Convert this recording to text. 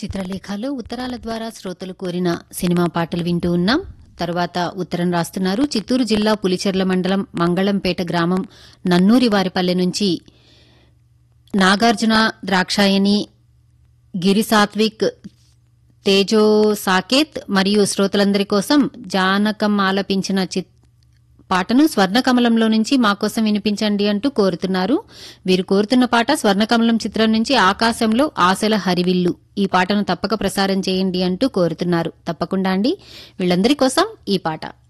చిత్రలేఖలో ఉత్తరాల ద్వారా శ్రోతలు కోరిన సినిమా పాటలు వింటూ ఉన్నాం తర్వాత ఉత్తరం రాస్తున్నారు చిత్తూరు జిల్లా పులిచెర్ల మండలం మంగళంపేట గ్రామం నన్నూరి వారిపల్లె నుంచి నాగార్జున ద్రాక్షాయని గిరి సాత్విక్ తేజో సాకేత్ మరియు శ్రోతలందరి కోసం జానకం ఆలపించిన చిత్ పాటను స్వర్ణకమలంలో నుంచి మా కోసం వినిపించండి అంటూ కోరుతున్నారు వీరు కోరుతున్న పాట స్వర్ణకమలం చిత్రం నుంచి ఆకాశంలో ఆశల హరివిల్లు ఈ పాటను తప్పక ప్రసారం చేయండి అంటూ కోరుతున్నారు తప్పకుండా అండి వీళ్ళందరి కోసం ఈ పాట